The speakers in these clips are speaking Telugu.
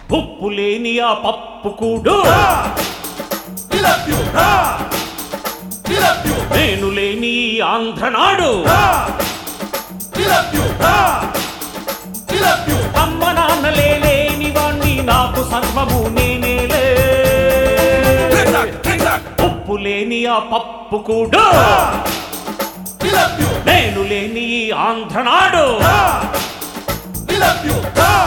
ఉప్పు లేని ఆ పప్పు కూడు We love you. We love you. నేను లేని ఈ Andhranadu We love you. We love you. అమ్మ నాన్నలే లేని వాణ్ణి నాకు సర్వము నేనేలే Bring that, bring that. ఉప్పు లేని ఆ పప్పు కూడు We love you. నేను లేని ఈ ఆంధ్రనాడు We love you.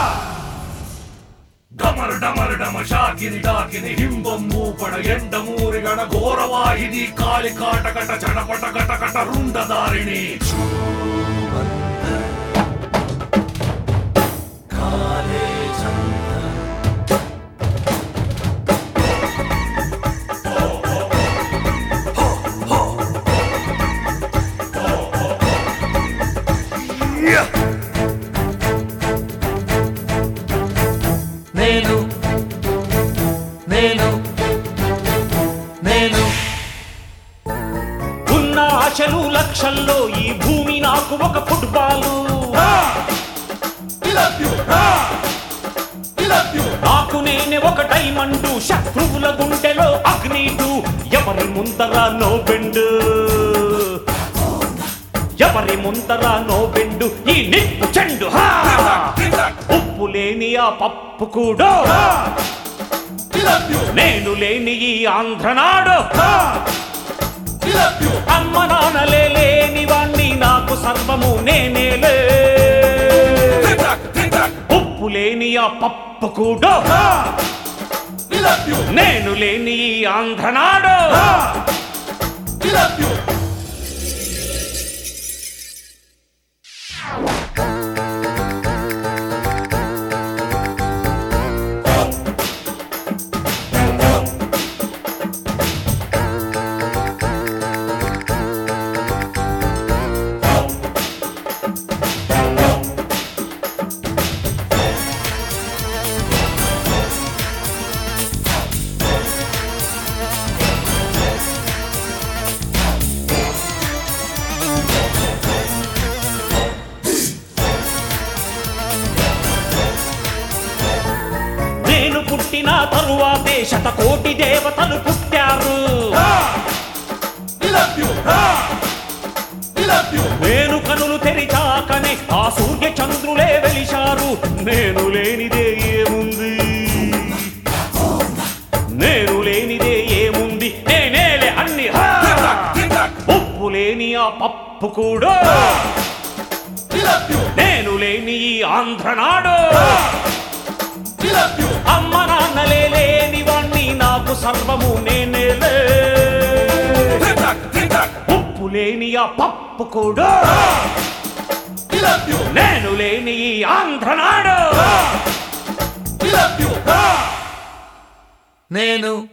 ಡಮರ್ ಡಮರ್ ಡಮ ಶಾಕಿನಿ ಡಾಕಿನಿ ಹಿಂಬಮ್ಮು ಪಡ ಎಂಡ ಮೂರಿಗಣ ಘೋರವಾಹಿನಿ ಕಾಳಿ ಕಾಟಕಟ ಚಟಪಟ ಕಟಕಟ ರುಂಡದಾರಿಣಿ నేను నేను నేను ఉన్న ఆశలు లక్షల్లో ఈ భూమి నాకు ఒక football We love you. We love you. నాకు నేనే ఒక డైమండు శత్రువుల గుండెలో అగ్నీటు ఎవరి ముందర నో బెండు ఎవరి ముందర నో బెండు ఈ నిప్పు చెండు హా! Bring that. ఉప్పు లేని ఆ పప్పు కూడా We love you. నేను లేని ఈ ఆంధ్రనాడు We love you. అమ్మ నాన్నలే లేని వాణ్ణి నాకు సర్వము నేనేలే Bring that, bring that. ఉప్పు లేని ఆ పప్పు కూడా We love you. నేను లేని ఈ ఆంధ్రనాడు We love you. నేను పుట్టిన తరువాతే శతకోటి దేవతలు పుట్టారు We love you. We love you. నేను కనులు తెరిచాకనే ఆ సూర్య చంద్రులే వెలిశారు నేను లేనిదే ఏముంది నేను లేనిదే ఏముంది నేనేలే అన్ని హా! Bring that. ఉప్పు లేని ఆ పప్పు కూడా We love you. నేను లేని ఈ ఆంధ్రనాడు We love you. అమ్మ నాన్నలే లేని వాణ్ణి నాకు సర్వము నేనేలే Bring that. Bring that. ఉప్పు లేని ఆ పప్పు కూడా We love you. నేను లేని ఈ ఆంధ్రనాడు We love you. నేను